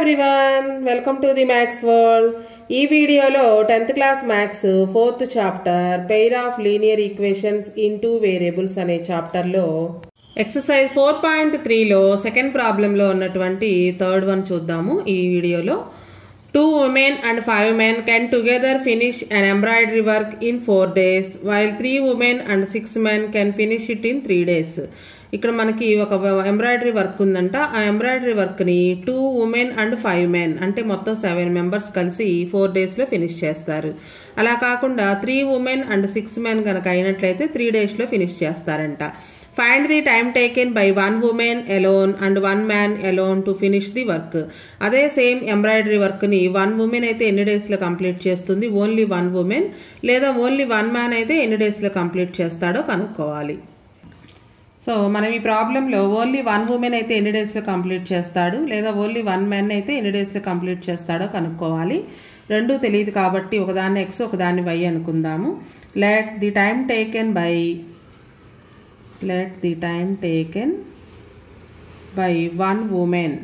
everyone welcome to the maths world ఈ వీడియోలో tenth class maths fourth chapter pair of linear equations in two variables అనే చాప్టర్లో exercise four point త్రీలో second ప్రాబ్లంలో ఉన్నటువంటి third one చూద్దాము ఈ వీడియోలో two women and five men can together finish an embroidery work in four days while three women and six men can finish it in three days ఇక్కడ మనకి ఒక embroidery work ఉందంట ఆ ఎంబ్రాయిడరీ వర్క్ ని two women and five men అంటే మొత్తం seven members కలిసి four days లో ఫినిష్ చేస్తారు అలా కాకుండా three women and six men కనుక అయినట్లయితే త్రీ డేస్ లో ఫినిష్ చేస్తారంట find the time taken by one woman alone and one man alone to finish the work అదే సేమ్ ఎంబ్రాయిడరీ వర్క్ ని వన్ ఉమెన్ అయితే ఎన్ని డేస్ లో కంప్లీట్ చేస్తుంది ఓన్లీ వన్ ఉమెన్ లేదా ఓన్లీ వన్ మ్యాన్ అయితే ఎన్ని డేస్ లో కంప్లీట్ చేస్తాడో కనుక్కోవాలి సో మనం ఈ ప్రాబ్లంలో ఓన్లీ వన్ ఉమెన్ అయితే ఎన్ని డేస్లో కంప్లీట్ చేస్తాడు లేదా ఓన్లీ వన్ మెన్ అయితే ఎన్ని డేస్లో కంప్లీట్ చేస్తాడో కనుక్కోవాలి రెండు తెలియదు కాబట్టి ఒకదాన్ని ఎక్స్ ఒకదాన్ని వై అనుకుందాము let the time taken by let the time taken by one woman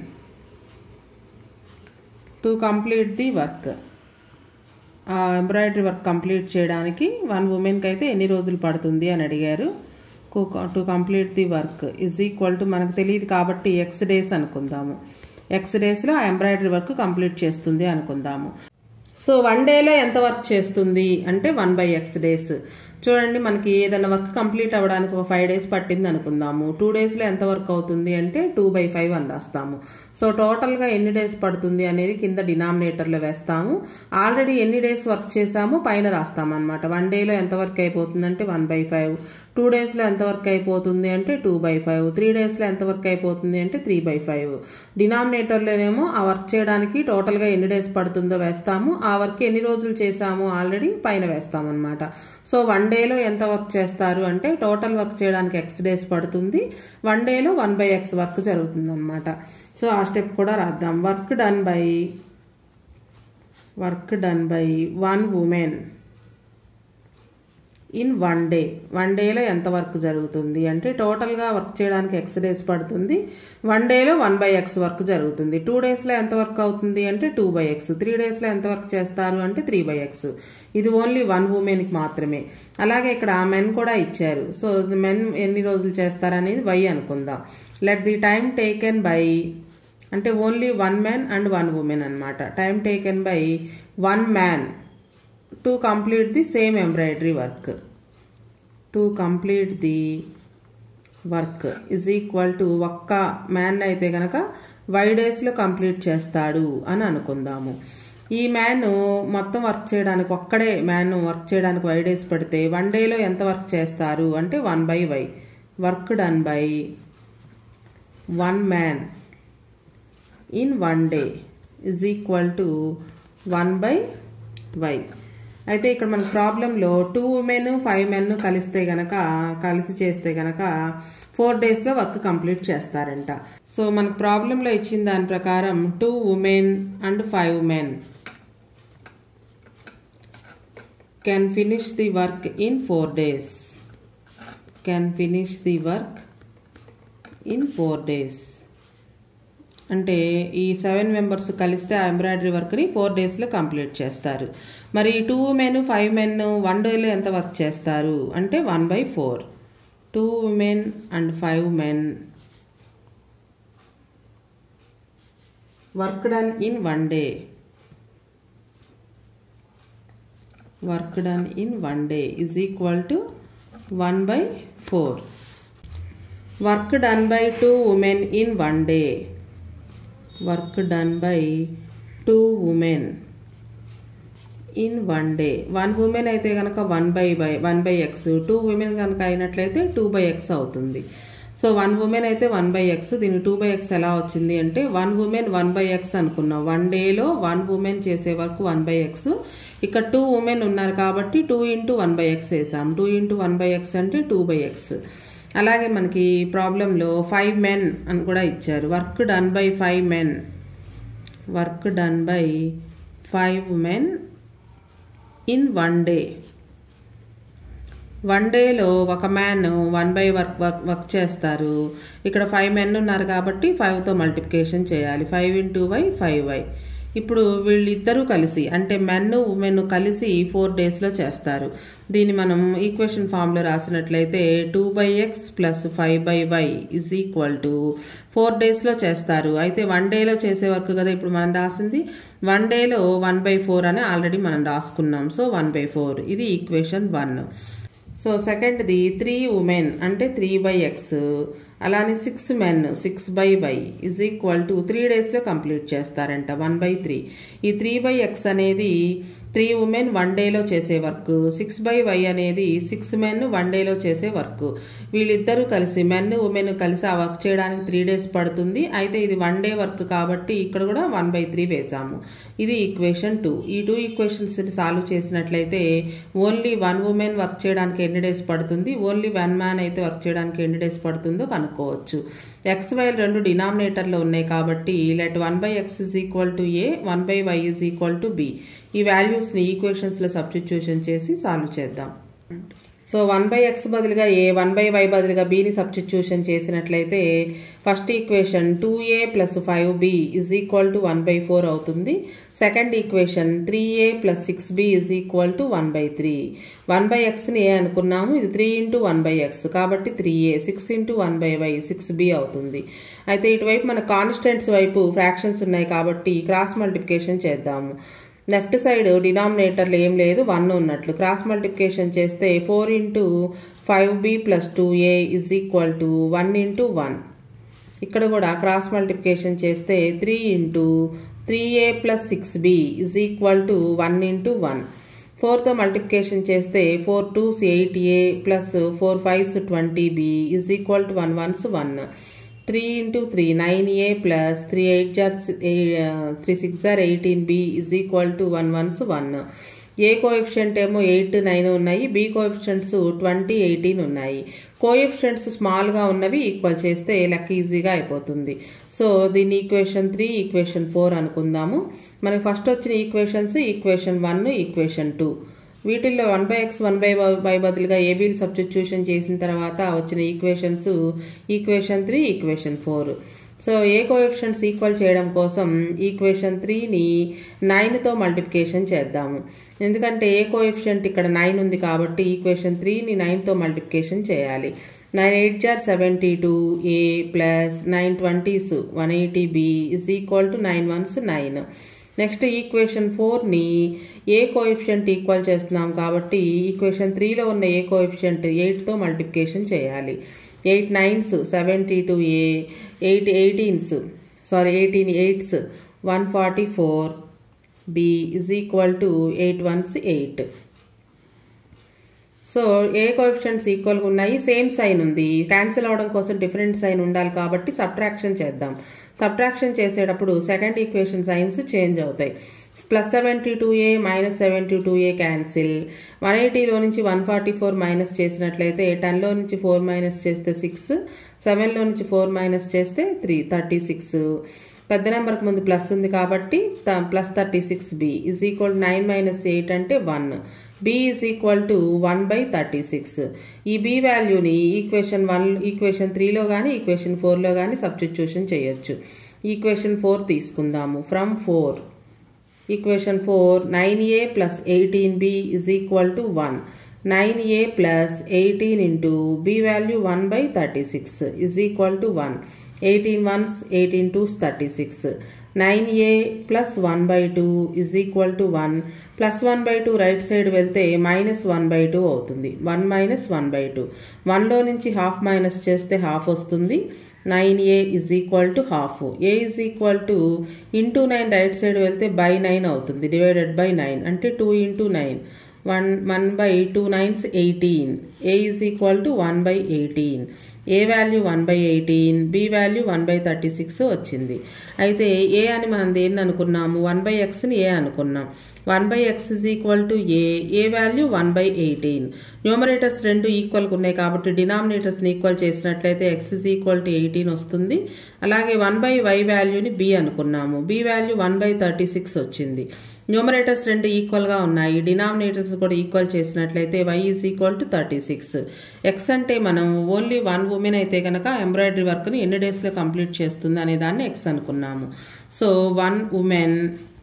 to complete the work ఆ ఎంబ్రాయిడరీ వర్క్ కంప్లీట్ చేయడానికి వన్ ఉమెన్కి అయితే ఎన్ని రోజులు పడుతుంది అని అడిగారు to complete the work is equal to మనకు తెలియదు కాబట్టి ఎక్స్ డేస్ అనుకుందాము ఎక్స్ డేస్లో ఆ ఎంబ్రాయిడరీ వర్క్ కంప్లీట్ చేస్తుంది అనుకుందాము సో వన్ డేలో ఎంత వర్క్ చేస్తుంది అంటే వన్ బై ఎక్స్ డేస్ చూడండి మనకి ఏదైనా వర్క్ కంప్లీట్ అవ్వడానికి ఒక ఫైవ్ డేస్ పట్టింది అనుకుందాము టూ డేస్లో ఎంత వర్క్ అవుతుంది అంటే టూ బై ఫైవ్ అని రాస్తాము సో టోటల్గా ఎన్ని డేస్ పడుతుంది అనేది కింద డినామినేటర్లో వేస్తాము ఆల్రెడీ ఎన్ని డేస్ వర్క్ చేసామో పైన రాస్తాము అనమాట వన్ డేలో ఎంత వర్క్ అయిపోతుంది అంటే వన్ బై ఫైవ్ టూ డేస్లో ఎంత వర్క్ అయిపోతుంది అంటే టూ బై ఫైవ్ త్రీ డేస్లో ఎంత వర్క్ అయిపోతుంది అంటే త్రీ బై ఫైవ్ డినామినేటర్లోనేమో ఆ వర్క్ చేయడానికి టోటల్గా ఎన్ని డేస్ పడుతుందో వేస్తాము ఆ వర్క్ ఎన్ని రోజులు చేసాము ఆల్రెడీ పైన వేస్తాం అనమాట సో వన్ డేలో ఎంత వర్క్ చేస్తారు అంటే టోటల్ వర్క్ చేయడానికి ఎక్స్ డేస్ పడుతుంది వన్ డేలో వన్ బై ఎక్స్ వర్క్ జరుగుతుంది అనమాట సో ఆ స్టెప్ కూడా రాద్దాం work done by work done by one woman in one day one డేలో ఎంత వర్క్ జరుగుతుంది అంటే టోటల్గా వర్క్ చేయడానికి ఎక్స్ డేస్ పడుతుంది వన్ డేలో వన్ బై ఎక్స్ వర్క్ జరుగుతుంది టూ డేస్లో ఎంత వర్క్ అవుతుంది అంటే టూ బై ఎక్స్ త్రీ డేస్లో ఎంత వర్క్ చేస్తారు అంటే త్రీ బై ఎక్స్ ఇది ఓన్లీ వన్ ఉమెన్కి మాత్రమే అలాగే ఇక్కడ మెన్ కూడా ఇచ్చారు సో మెన్ ఎన్ని రోజులు చేస్తారనేది వై అనుకుందాం let the time taken by అంటే only one man and one woman అనమాట time taken by one man to complete the same embroidery work to complete the work is equal to ఒక్క man అయితే కనుక why డేస్లో complete చేస్తాడు అని అనుకుందాము ఈ మ్యాన్ మొత్తం వర్క్ చేయడానికి ఒక్కడే మ్యాన్ వర్క్ చేయడానికి వై డేస్ పడితే వన్ డేలో ఎంత వర్క్ చేస్తారు అంటే one by Y work done by one man in one day is equal to one by Y అయితే ఇక్కడ మన ప్రాబ్లంలో టూ ఉమెన్ ఫైవ్ మెన్ కలిస్తే గనక కలిసి చేస్తే గనక ఫోర్ డేస్లో వర్క్ కంప్లీట్ చేస్తారంట సో మనకు ప్రాబ్లంలో ఇచ్చిన దాని ప్రకారం two women and five men can finish the work in four days can finish the work in four days అంటే ఈ సెవెన్ మెంబర్స్ కలిస్తే ఆ ఎంబ్రాయిడరీ వర్క్ని ఫోర్ డేస్లో కంప్లీట్ చేస్తారు మరి two men five men one డేలో ఎంత వర్క్ చేస్తారు అంటే one by four two women and five men work done in one day work done in one day is equal to one by four work done by two women in one day work done by two women in one day one women అయితే కనుక one by by one by X two women కనుక అయినట్లయితే two by X అవుతుంది so one women అయితే one by X దీని two by X ఎలా వచ్చింది అంటే one woman one by X అనుకున్నాం వన్ డేలో వన్ ఉమెన్ చేసే వరకు వన్ బై ఎక్స్ ఇక్కడ టూ ఉమెన్ ఉన్నారు కాబట్టి two into one by X వేసాం two into one by X అంటే టూ బై ఎక్స్ అలాగే మనకి ప్రాబ్లంలో ఫైవ్ మెన్ అని కూడా ఇచ్చారు work done by five men work done by five men in one day one డేలో ఒక man one by work work work చేస్తారు ఇక్కడ ఫైవ్ మెన్ ఉన్నారు కాబట్టి ఫైవ్తో మల్టిప్లికేషన్ చేయాలి five into Y five Y ఇప్పుడు వీళ్ళిద్దరూ కలిసి అంటే మెన్ ఉమెన్ కలిసి ఫోర్ డేస్లో చేస్తారు దీన్ని మనం ఈక్వేషన్ ఫామ్లో రాసినట్లయితే two by X plus five by Y is equal to four డేస్లో చేస్తారు అయితే వన్ డేలో చేసే వర్క్ కదా ఇప్పుడు మనం రాసింది వన్ డేలో వన్ బై ఫోర్ అని ఆల్రెడీ మనం రాసుకున్నాం సో వన్ బై ఫోర్ ఇది ఈక్వేషన్ వన్ సో సెకండ్ది త్రీ ఉమెన్ అంటే త్రీ బై ఎక్స్ అలానే six men six by Y is equal to three డేస్లో కంప్లీట్ చేస్తారంట వన్ బై త్రీ ఈ త్రీ బై ఎక్స్ అనేది త్రీ ఉమెన్ వన్ డేలో చేసే వర్క్ సిక్స్ బై వై అనేది సిక్స్ మెన్ వన్ డేలో చేసే వర్క్ వీళ్ళిద్దరూ కలిసి మెన్ ఉమెన్ కలిసి ఆ వర్క్ చేయడానికి త్రీ డేస్ పడుతుంది అయితే ఇది వన్ డే వర్క్ కాబట్టి ఇక్కడ కూడా వన్ బై త్రీ వేసాము ఇది ఈక్వేషన్ టూ ఈ టూ ఈక్వేషన్స్ సాల్వ్ చేసినట్లయితే ఓన్లీ వన్ ఉమెన్ వర్క్ చేయడానికి ఎన్ని డేస్ పడుతుంది ఓన్లీ వన్ మ్యాన్ అయితే వర్క్ చేయడానికి ఎన్ని డేస్ పడుతుందో కనుక్కోవచ్చు ఎక్స్ వై రెండు డినామినేటర్లో ఉన్నాయి కాబట్టి let one by x is equal to a one by y is equal to b ఈ వాల్యూస్ని ఈక్వేషన్స్లో సబ్స్టిట్యూషన్ చేసి సాల్వ్ చేద్దాం సో వన్ బై ఎక్స్ బదులుగా ఏ వన్ బై వై బదులుగా బీని సబ్స్టిట్యూషన్ చేసినట్లయితే first equation two a plus five b is equal to one by four అవుతుంది second equation three a plus six b is equal to one by three one by ఎక్స్ని ఏ అనుకున్నాము ఇది three into one by x కాబట్టి three a six into one by y six b అవుతుంది అయితే ఇటువైపు మన constants వైపు ఫ్రాక్షన్స్ ఉన్నాయి కాబట్టి క్రాస్ మల్టిప్లికేషన్ చేద్దాము లెఫ్ట్ సైడ్ డినామినేటర్లు ఏం లేదు వన్ ఉన్నట్లు క్రాస్ మల్టిప్లికేషన్ చేస్తే four into five b plus two a is equal to one into one ఇక్కడ కూడా క్రాస్ మల్టిప్లికేషన్ చేస్తే three into three a plus six b is equal to one into one ఫోర్తో multiplication చేస్తే four twos eight a plus four fives twenty b is equal to one ones one three into three nine a plus three eight are three six are eighteen b is equal to one ones one a coefficient ఏమో eight nine ఉన్నాయి b coefficients twenty eighteen ఉన్నాయి coefficients స్మాల్గా ఉన్నవి equal చేస్తే లెక్క ఈజీగా అయిపోతుంది so దీన్ని ఈక్వేషన్ త్రీ ఈక్వేషన్ ఫోర్ అనుకుందాము మనకి ఫస్ట్ వచ్చిన equations equation one equation two వీటిల్లో one by x one by by బదులుగా ఏబీలు సబ్స్టిట్యూషన్ చేసిన తర్వాత వచ్చిన equations equation three equation four so a coefficients equal చేయడం కోసం ఈక్వేషన్ త్రీని నైన్తో మల్టిప్లికేషన్ చేద్దాము ఎందుకంటే ఏ కోఎఫిషియంట్ ఇక్కడ నైన్ ఉంది కాబట్టి ఈక్వేషన్ త్రీని నైన్తో మల్టిప్లికేషన్ చేయాలి nine eight are seventy two a plus nine twenties one eighty b is equal to nine ones nine next equation ఫోర్ని ఏ కోఎఫిషియంట్ ఈక్వల్ చేస్తున్నాం కాబట్టి ఈక్వేషన్ త్రీలో ఉన్న ఏ కోఎఫిషియంట్ ఎయిట్తో మల్టిప్లికేషన్ చేయాలి eight nines seventy two a eight eighteens sorry eighteen eights one forty four b is equal to eight ones eight so a coefficients ఈక్వల్గా ఉన్నాయి same sign ఉంది cancel అవడం కోసం డిఫరెంట్ సైన్ ఉండాలి కాబట్టి subtraction చేద్దాం సబ్ట్రాక్షన్ చేసేటప్పుడు సెకండ్ ఈక్వేషన్ సైన్స్ చేంజ్ అవుతాయి plus seventy two a minus seventy two a cancel one ఎయిటీలో నుంచి వన్ ఫార్టీ ఫోర్ మైనస్ చేసినట్లయితే టెన్లో నుంచి ఫోర్ మైనస్ చేస్తే సిక్స్ సెవెన్లో నుంచి ఫోర్ మైనస్ చేస్తే త్రీ థర్టీ సిక్స్ పెద్ద నెంబర్కి ముందు ప్లస్ ఉంది కాబట్టి plus thirty six b is equal nine minus eight అంటే one b is equal to one by thirty six ఈ బి వాల్యూని ఈక్వేషన్ వన్ ఈక్వేషన్ త్రీలో కానీ ఈక్వేషన్ ఫోర్లో కానీ సబ్స్టిట్యూషన్ చేయొచ్చు ఈక్వేషన్ ఫోర్ తీసుకుందాము from four equation four nine a plus eighteen b is equal to one nine a plus eighteen into B value one by thirty six is equal to one eighteen ones eighteen twos thirty six nine a plus one by two is equal to one plus one by two right side వెళ్తే minus one by two అవుతుంది one minus one by two వన్లో నుంచి half minus చేస్తే half వస్తుంది nine a is equal to half a is equal to into nine right side వెళ్తే by nine అవుతుంది divided by nine అంటే two into nine one one by two nines eighteen a is equal to one by eighteen a value one by eighteen b value one by thirty six వచ్చింది అయితే ఏ అని మనం దేన్ని అనుకున్నాము one by ఎక్స్ని a అనుకున్నాం one by x is equal to a a value one by eighteen numerators రెండు ఈక్వల్గా ఉన్నాయి కాబట్టి డినామినేటర్స్ని ఈక్వల్ చేసినట్లయితే x is equal to eighteen వస్తుంది అలాగే వన్ బై వై వాల్యూని బి అనుకున్నాము b value one by thirty six వచ్చింది న్యూమరేటర్స్ రెండు ఈక్వల్గా ఉన్నాయి డినామినేటర్స్ కూడా ఈక్వల్ చేసినట్లయితే y is equal to thirty six x అంటే మనం ఓన్లీ వన్ ఉమెన్ అయితే కనుక ఎంబ్రాయిడరీ వర్క్ని ఎన్ని డేస్లో కంప్లీట్ చేస్తుంది అనే దాన్ని ఎక్స్ అనుకున్నాము so one women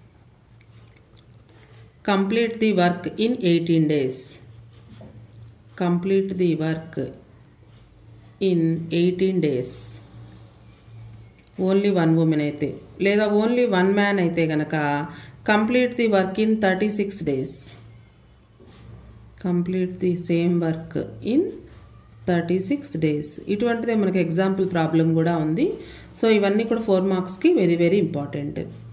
complete the work in eighteen days complete the work in eighteen days only one women అయితే లేదా ఓన్లీ వన్ మ్యాన్ అయితే గనక complete the work in thirty six days complete the same work in thirty six days ఇటువంటిదే మనకి example problem కూడా ఉంది so ఇవన్నీ కూడా ఫోర్ మార్క్స్కి వెరీ వెరీ ఇంపార్టెంట్